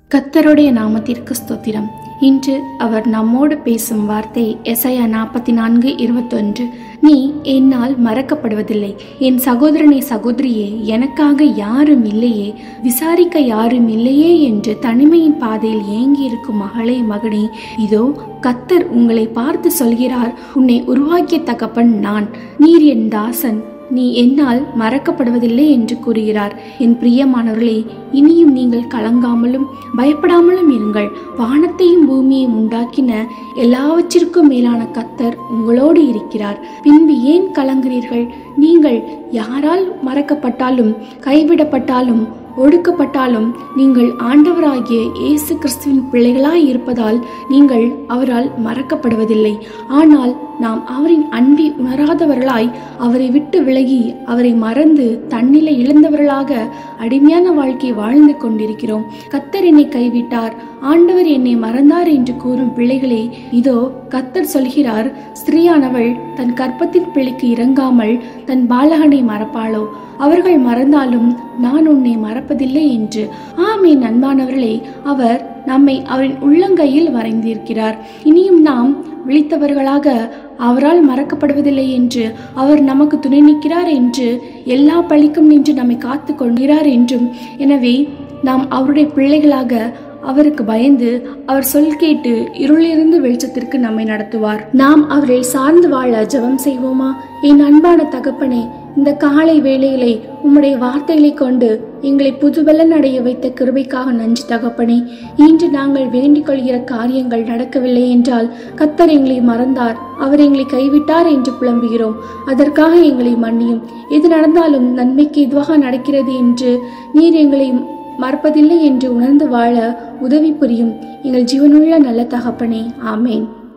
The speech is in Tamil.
கத்தருடைய நாமத்திற்கு ஸ்தோத்திரம் இன்று அவர் நம்மோடு பேசும் வார்த்தை எசையா நாற்பத்தி நான்கு இருபத்தொன்று நீ என்னால் மறக்கப்படுவதில்லை என் சகோதரனே சகோதரியே எனக்காக யாரும் இல்லையே விசாரிக்க யாரும் இல்லையே என்று தனிமையின் பாதையில் ஏங்கி இருக்கும் மகளே மகனே இதோ கத்தர் உங்களை பார்த்து சொல்கிறார் உன்னை உருவாக்கிய தகப்பன் நான் நீர் என் தாசன் நீ என்னால் மறக்கப்படுவதில்லை என்று கூறுகிறார் என் பிரியமானவர்களே இனியும் நீங்கள் கலங்காமலும் பயப்படாமலும் இருங்கள் வானத்தையும் பூமியையும் உண்டாக்கின எல்லாவற்றிற்கும் மேலான கத்தர் உங்களோடு இருக்கிறார் பின்பு ஏன் கலங்குறீர்கள் நீங்கள் யாரால் மறக்கப்பட்டாலும் கைவிடப்பட்டாலும் ஒடுக்கப்பட்டாலும் நீங்கள் ஆண்டவராகிய இயேசு கிறிஸ்துவின் பிள்ளைகளாய் இருப்பதால் நீங்கள் அவரால் மறக்கப்படுவதில்லை ஆனால் நாம் அவரின் அன்பை உணராதவர்களாய் அவரை விட்டு விலகி அவரை மறந்து தன்னிலை இழந்தவர்களாக அடிமையான வாழ்க்கை வாழ்ந்து கொண்டிருக்கிறோம் கத்தர் என்னை கைவிட்டார் ஆண்டவர் என்னை மறந்தார் என்று கூறும் பிள்ளைகளே இதோ கத்தர் சொல்கிறார் ஸ்திரீயானவள் தன் கற்பத்தின் பிள்ளைக்கு இறங்காமல் தன் பாலகனை மறப்பாளோ அவர்கள் மறந்தாலும் நான் உன்னை மறப்பதில்லை என்று ஆமே நண்பானவர்களே அவர் நம்மை அவரின் உள்ளங்கையில் வரைந்திருக்கிறார் இனியும் நாம் விழித்தவர்களாக அவரால் மறக்கப்படுவதில்லை என்று அவர் நமக்கு துணை நிற்கிறார் என்று எல்லா பழிக்கும் நின்று நம்மை காத்து கொள்கிறார் என்றும் எனவே நாம் அவருடைய பிள்ளைகளாக அவருக்கு பயந்து அவர் சொல் கேட்டு இருளிலிருந்து வெளிச்சத்திற்கு நம்மை நடத்துவார் நாம் அவரை சார்ந்து வாழ ஜெபம் செய்வோமா என் அன்பான தகப்பனே இந்த காலை வேளையிலே உம்முடைய வார்த்தைகளை கொண்டு எங்களை புதுவெல்லன் அடைய வைத்த கிருபைக்காக நன்றி தகப்பனே இன்று நாங்கள் வேண்டிக் கொள்கிற காரியங்கள் நடக்கவில்லை என்றால் கத்தர் எங்களை மறந்தார் அவர் எங்களை கைவிட்டார் என்று புலம்புகிறோம் அதற்காக எங்களை மன்னியும் எது நடந்தாலும் நன்மைக்கு இதுவாக நடக்கிறது என்று நீர் எங்களை மறப்பதில்லை என்று உணர்ந்து வாழ உதவி புரியும் எங்கள் ஜீவனுள்ள நல்ல தகப்பனே ஆமேன்